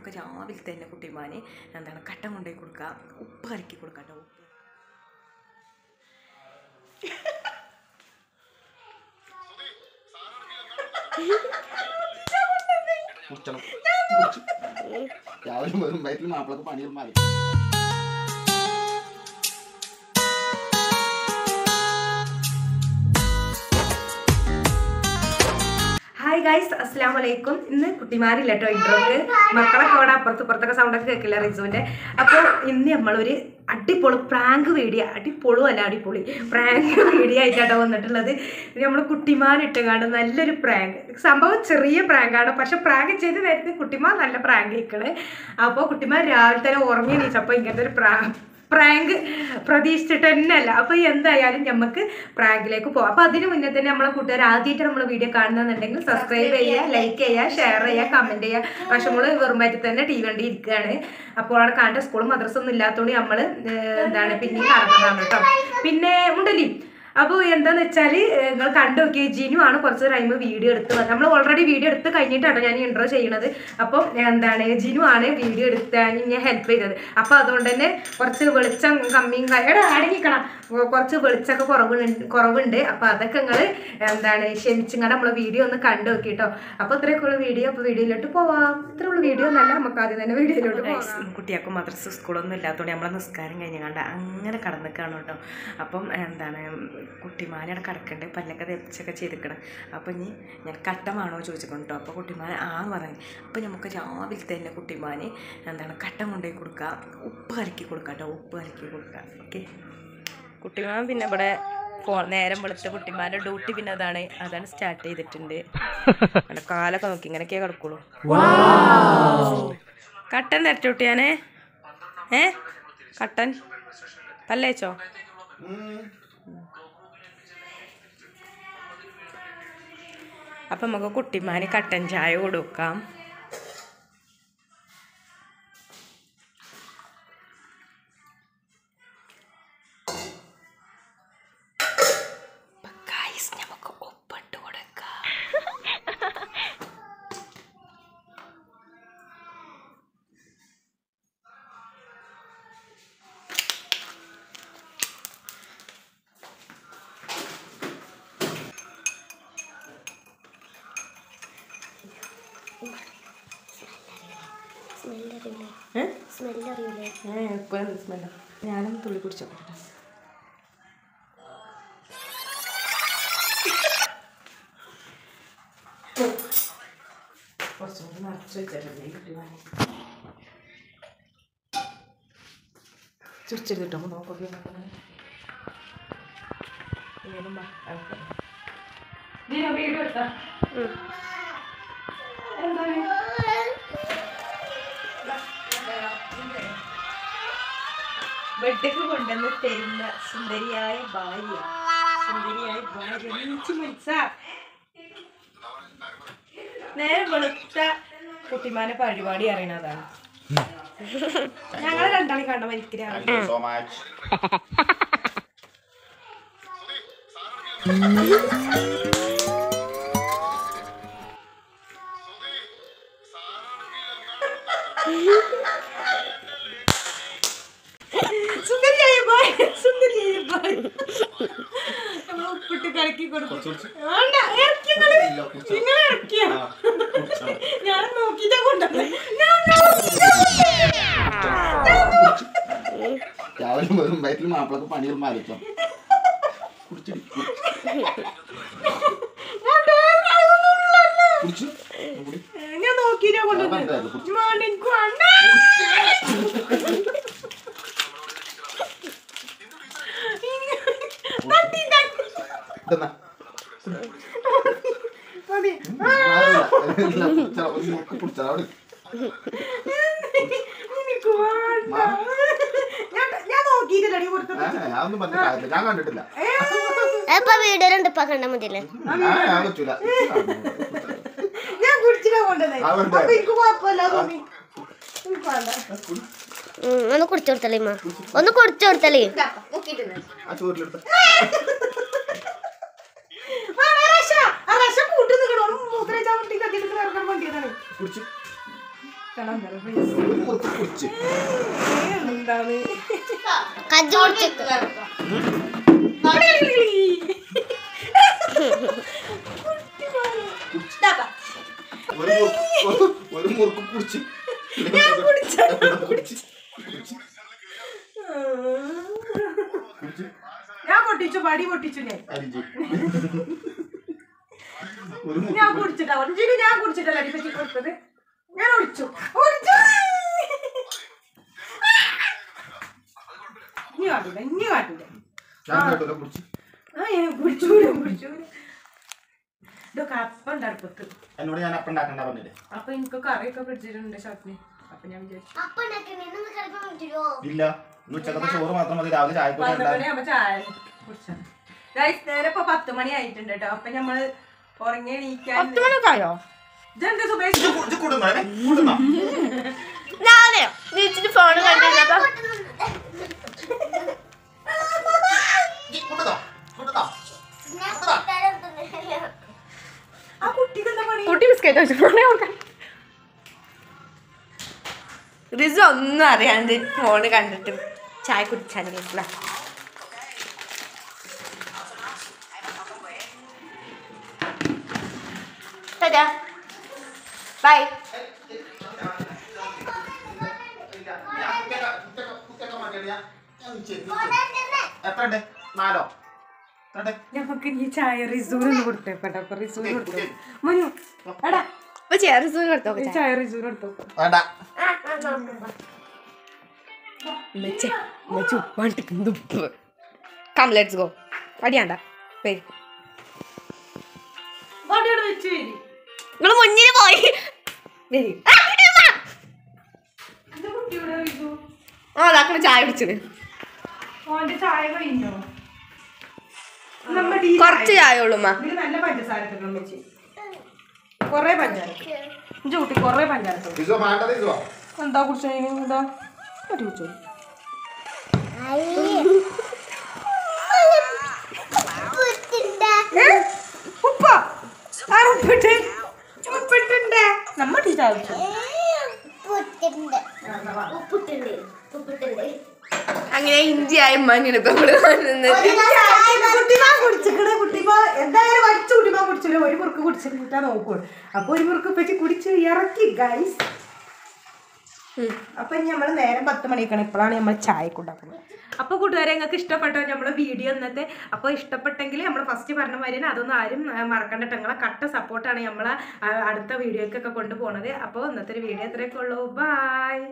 നമുക്ക് രാവിലെ തന്നെ കുട്ടിമാന് എന്താണ് കട്ടൻ കൊണ്ടുപോയി കൊടുക്കുക ഉപ്പ് കലക്കി കൊടുക്കാം കേട്ടോ ഉപ്പ് കുടിച്ചണം രാവിലെ വെറും വയറ്റിൽ മാപ്പിളക്ക് പണികൾ മാറി ഹായ് ഗൈസ് അസ്സാം വലൈക്കും ഇന്ന് കുട്ടിമാരില്ല കേട്ടോ ഇൻട്രോക്ക് മക്കളൊക്കെ അവിടെ അപ്പുറത്ത് ഇപ്പുറത്തൊക്കെ സൗണ്ടൊക്കെ കേൾക്കില്ല റിസുവിൻ്റെ അപ്പോൾ ഇന്ന് നമ്മളൊരു അടിപൊളി പ്രാങ്ക് വീഡിയോ അടിപൊളും അല്ല അടിപൊളി പ്രാങ്ക് വീഡിയോ ആയിട്ടാണ് വന്നിട്ടുള്ളത് നമ്മൾ കുട്ടിമാരിട്ടുകാണ്ട് നല്ലൊരു പ്രാങ്ക് സംഭവം ചെറിയ പ്രാങ്കാണ് പക്ഷെ പ്രാങ്ക് ചെയ്ത് നേരത്തെ കുട്ടിമാർ നല്ല പ്രാങ്ക് കേൾക്കണേ അപ്പോൾ കുട്ടിമാർ രാവിലെ തന്നെ ഉറങ്ങി നീച്ചപ്പോൾ ഇങ്ങനത്തെ ഒരു പ്രാ പ്രാങ്ക് പ്രതീക്ഷിച്ചിട്ട് തന്നെ അല്ല അപ്പോൾ എന്തായാലും നമുക്ക് പ്രാങ്കിലേക്ക് പോകാം അപ്പോൾ അതിന് മുന്നേ തന്നെ നമ്മളെ കൂട്ടുകാർ ആദ്യമായിട്ട് നമ്മൾ വീഡിയോ കാണുന്നുണ്ടെങ്കിൽ സബ്സ്ക്രൈബ് ചെയ്യുക ലൈക്ക് ചെയ്യുക ഷെയർ ചെയ്യുക കമൻറ്റ് ചെയ്യുക പക്ഷെ നമ്മൾ വെറും വയറ്റിൽ തന്നെ ടി വി കണ്ടി ഇരിക്കുകയാണ് അപ്പോൾ അവിടെ കാണേണ്ട സ്കൂളും മദ്രസ ഒന്നും ഇല്ലാത്തതുകൊണ്ട് നമ്മൾ എന്താണ് പിന്നെയും കാണുന്നതാണ് കേട്ടോ പിന്നെ മുണ്ടലി അപ്പോൾ എന്താന്ന് വെച്ചാൽ നിങ്ങൾ കണ്ടു നോക്കിയ ജിനു ആണ് കുറച്ച് ടൈം വീഡിയോ എടുത്ത് വന്നത് നമ്മൾ ഓൾറെഡി വീഡിയോ എടുത്ത് കഴിഞ്ഞിട്ടാണ് ഞാൻ ഇൻട്രോ ചെയ്യണത് അപ്പം എന്താണ് ജിനു ആണ് വീഡിയോ എടുത്താൻ ഞാൻ ഹെൽപ്പ് ചെയ്തത് അപ്പോൾ അതുകൊണ്ട് തന്നെ കുറച്ച് വെളിച്ചം കമ്മിയും ക- എടാ അടങ്ങിക്കണം കുറച്ച് വെളിച്ചമൊക്കെ കുറവുണ്ട് കുറവുണ്ട് അപ്പോൾ അതൊക്കെ നിങ്ങൾ എന്താണ് ക്ഷമിച്ചിങ്ങടെ നമ്മളെ വീഡിയോ ഒന്ന് കണ്ടു നോക്കി കേട്ടോ അപ്പോൾ ഇത്രയൊക്കെ ഉള്ള വീഡിയോ അപ്പോൾ വീഡിയോയിലോട്ട് പോവാം ഇത്ര ഉള്ള വീഡിയോ നല്ല നമുക്ക് ആദ്യം തന്നെ വീഡിയോയിലോട്ട് പോകാം കുട്ടികൾക്ക് മദ്രസ സ്കൂളൊന്നും ഇല്ലാത്തതുകൊണ്ട് നമ്മളെ നിസ്കാരം കഴിഞ്ഞ് കണ്ട അങ്ങനെ കടന്നിക്കാണ് കേട്ടോ അപ്പം എന്താണ് കുട്ടിമാനവിടെ കിടക്കണ്ട് പല്ലൊക്കെ തെച്ചൊക്കെ ചെയ്തിക്കണം അപ്പം ഇനി ഞാൻ കട്ടമാണോ ചോദിച്ചിട്ടുണ്ട് കേട്ടോ അപ്പോൾ കുട്ടിമാൻ ആന്ന് പറഞ്ഞു അപ്പം നമുക്ക് രാവിലെ തന്നെ കുട്ടിമാന് എന്താണ് കട്ടൻ കൊണ്ടുപോയി കൊടുക്കുക ഉപ്പ് കലക്കി കൊടുക്കുക കേട്ടോ ഉപ്പ് കലക്കി കൊടുക്കുക ഓക്കെ കുട്ടിമാൻ പിന്നെ ഇവിടെ ഫോൺ നേരം വെളുത്ത കുട്ടിമാരുടെ ഡ്യൂട്ടി പിന്നെ അതാണ് അതാണ് സ്റ്റാർട്ട് ചെയ്തിട്ടുണ്ട് അവിടെ കാലൊക്കെ നോക്കി ഇങ്ങനെയൊക്കെ കിടക്കുള്ളൂ കട്ടൻ തരട്ടെ കുട്ടിയാനെ ഏ കട്ടൻ പല്ലേച്ചോ അപ്പം നമുക്ക് കുട്ടിമാന് കട്ടൻ ചായ കൊടുക്കാം നമുക്ക് ഒപ്പിട്ട് കൊടുക്കാം ഏ? ഏ, ഇപ്പൊ എന്ത് സ്മെല്ലാ? ഞാനും തുള്ളി കുടിച്ചോട്ടെ കുറച്ചും കൂടി നിറച്ച് വെച്ചിട്ടുണ്ട് കിട്ടുവാനെ ചുരിച്ചെടുത്തിട്ടോ നോക്കൊക്കെ വീട് എടുത്താ എന്താണ് ബർത്ത്ഡേക്ക് കൊണ്ടുവന്ന് തരുന്ന സുന്ദരിയായ ഭാര്യ സുന്ദരിയായ ഭാര്യ നീച്ചു മനസ്സ നേരെ വെളുത്ത കുട്ടിമാനെ പരിപാടി അറിയണതാണ് ഞങ്ങളെ രണ്ടാളി കണ്ട മരിക്കലാണ് താങ്ക് യു സോ മച്ച് സുന്ദരിയായ ഭാര്യ സുന്ദരിയായ ഭാര്യ നമ്മൾ ഉപ്പിട്ട് കലക്കി കൊടുക്കും വേണ്ട ഇറക്കി നിങ്ങള് നിങ്ങൾ ഇറക്കിയോ ഞാൻ നോക്കിട്ടാ കൊണ്ടുവന്നേ ഞാൻ രാവിലെ വെറും വയറ്റിൽ മാപ്പിളക്ക് പണികൾ മാറിക്കാം കുടിച്ചിടി കുടിച്ചു കുടി ഞാൻ നോക്കിട്ടാ ആ, കൊണ്ടുവന്നേ കണ്ടായിരുന്നു. കുടിച്ചു. വേണ്ട എനിക്ക് വേണ്ട തട്ടി തട്ടി ഇതെന്നാ മതി കുടിച്ചാൽ അവിടെ എനിക്ക് വേണ്ട ഞാൻ ഞാൻ നോക്കിയിട്ടില്ലടി കൊടുത്തത് ഞാനൊന്നും പറഞ്ഞ കാര്യമില്ല ഞാൻ കണ്ടിട്ടില്ല ഇപ്പൊ വീഡിയോയിലുണ്ട് ഇപ്പൊ കണ്ട മുതല് ആ, ഞാൻ പറ്റൂല ഞാൻ കുടിച്ചിട്ടാ കൊണ്ടുവന്നേ ആ, വേണ്ട. അപ്പൊ എനിക്ക് കുഴപ്പമില്ല തോന്നി എനിക്ക് വേണ്ട ഉം, ഒന്ന് കുടിച്ചു കൊടുത്തല്ലേ ഇമ്മ ഒന്ന് കുടിച്ചു കൊടുത്തല്ലേ ഇതാ, നോക്കിയിട്ടുണ്ട് ആ ചോറിലെടുത്ത ആ, റഷ, ആ റഷ കൂട്ടി നിൽക്കണോ മൂത്രയിച്ചാ മുട്ടി കത്തിട്ട് ഇറങ്ങാൻ വേണ്ടിയതാണ് കുടിച്ചു ഒരു മുറുക്ക് കുടിച്ച് എന്താണ് കജ്ജ് കുടിച്ച് ഒരു മുറുക്ക് ഒരു- ഒരു മുറുക്ക് കുടിച്ച് കുടിച്ച് കുടിച്ച് ഞാൻ പൊട്ടിച്ചു പടി പൊട്ടിച്ചു ഞാൻ അരിഞ്ച് ഒരു ഞാൻ മുറുക്ക് കുടിച്ചിട്ടാ ഒറിജിനൽ ഞാൻ കുടിച്ചിട്ടല്ല അടിപ്പറ്റി കൊടുത്തത് ഞാൻ ഒളിച്ചു ഒളിച്ചു ഇനി കാട്ടില്ല ഇനി കാട്ടില്ല ഞാൻ കേട്ടോ കുടിച്ച് ആ ഞാൻ കുടിച്ചൂല കുടിച്ചൂല ഇതൊക്കെ അപ്പം ഉണ്ട് അടുപ്പത്ത് എന്നോട് ഞാൻ അപ്പം ഉണ്ടാക്കണ്ട പറഞ്ഞില്ലേ അപ്പൊ എനിക്ക് കറിയൊക്കെ ഫ്രിഡ്ജിലുണ്ട് ഷോപ്പിന് അപ്പൊ ഞാൻ വിചാരിച്ചു അപ്പൊ ഉണ്ടാക്കണേ കിടക്കാൻ പറ്റുമോ ഇല്ല ഇന്ന് ഉച്ചക്കത്തെ ചോറ് മാത്രം മതി രാവിലെ ചായപ്പൊടി പന്ത്രണ്ട് ഉണ്ടാകും മണിയാകുമ്പോ ചായ കുടിച്ചാണ് ഗൈസ് നേരെ ഇപ്പൊ പത്ത് മണി ആയിട്ടുണ്ട് കേട്ടോ അപ്പൊ നമ്മള് ഉറങ്ങി എണീക്കാൻ പത്ത് മണിക്കായോ ഇതെന്താ സുബേഷ് കൂടുന്നോ കൂടുന്നോ ഞാനേ വീട്ടിൽ ഫോൺ കണ്ടിരുന്നപ്പോ കൂടുന്നോ കൂടുന്നോ ആ കുട്ടിക്ക് എന്താ പണി കുട്ടി ബിസ്ക്കറ്റ് വെച്ചു ഫോണേ കൊടുക്കാൻ റിസു ഒന്നും അറിയാണ്ട് ഫോണ് കണ്ടിട്ട് ചായ കുടിച്ചാണ് കേട്ടില്ല ബൈ എത്ര ഉണ്ട് നാലോ എത്ര ഉണ്ട് ഞമ്മക്ക് ഈ ചായ റിസൂറിന് കൊടുത്തേക്കട്ടെ അപ്പൊ റിസൂന് കൊടുത്തു മനു എടാ അപ്പൊ ചെയ്യാം റിസുവിന് കൊടുത്തോ ഈ ചായ റിസൂന് കൊടുത്തു വേണ്ട ഉപ്പ് കം ലെറ്റ്സ് ഗോ അടിയാണ്ട പേര് വടിയോട് വെച്ച് വരി നിങ്ങൾ മുന്നിൽ പോയി വരി എന്റെ കുട്ടിയുടെ റിസു ആ അതാക്കണ ചായ കുടിച്ചത് ഓന്റെ ചായ കഴിഞ്ഞോ നമ്മുടെ ഈ കുറച്ച് ചായ. ചായ ഉള്ളൂ ഉമ്മ ഇതില് നല്ല പഞ്ചസാര ഇട്ടിട്ടുണ്ട് വെച്ച് കൊറേ പഞ്ചാര ഇഞ്ചി കുട്ടി കൊറേ പഞ്ചാര ഇട്ടു. ഇസോ വേണ്ടത് ഇസോ എന്താ കുടിച്ചോ എന്താ ഒരു കുടിച്ചോ ഉപ്പ ആ ഉപ്പിട്ട് ഉപ്പിട്ടുണ്ട് നമ്മ ടീ ചായ കുടിച്ചോ അങ്ങനെ ഇഞ്ചിയായി മഞ്ഞൾ ഇപ്പൊ നമ്മള് വന്നത് കുട്ടിമാ കുടിച്ചിക്കണ കുട്ടിമാ എന്തായാലും വലിച്ചു കുട്ടിമാ കുടിച്ചില്ല ഒരു മുറുക്ക് കുടിച്ചിട്ടാ നോക്കൂ അപ്പൊ ഒരു മുറുക്ക് വെച്ച് കുടിച്ച് ഇറക്കി ഗൈസ് അപ്പൊ ഇനി നമ്മള് നേരം പത്ത് മണിക്കാണ് ഇപ്പോഴാണ് നമ്മൾ ചായക്ക് ഉണ്ടാക്കുന്നത് അപ്പൊ കൂട്ടുകാരെ നിങ്ങൾക്ക് ഇഷ്ടപ്പെട്ടോ നമ്മളെ വീഡിയോ ഇന്നത്തെ അപ്പോൾ ഇഷ്ടപ്പെട്ടെങ്കിൽ നമ്മൾ ഫസ്റ്റ് പറഞ്ഞ മാതിരി തന്നെ അതൊന്നും ആരും ആ, മറക്കണ്ട ട്ടോ. നിങ്ങളെ കട്ട സപ്പോർട്ടാണ് നമ്മളെ ആ, അടുത്ത വീഡിയോക്കൊക്കെ കൊണ്ടുപോകുന്നത് അപ്പോൾ ഇന്നത്തെ ഒരു വീഡിയോ അത്രയൊക്കെ ഉള്ളൂ ബൈ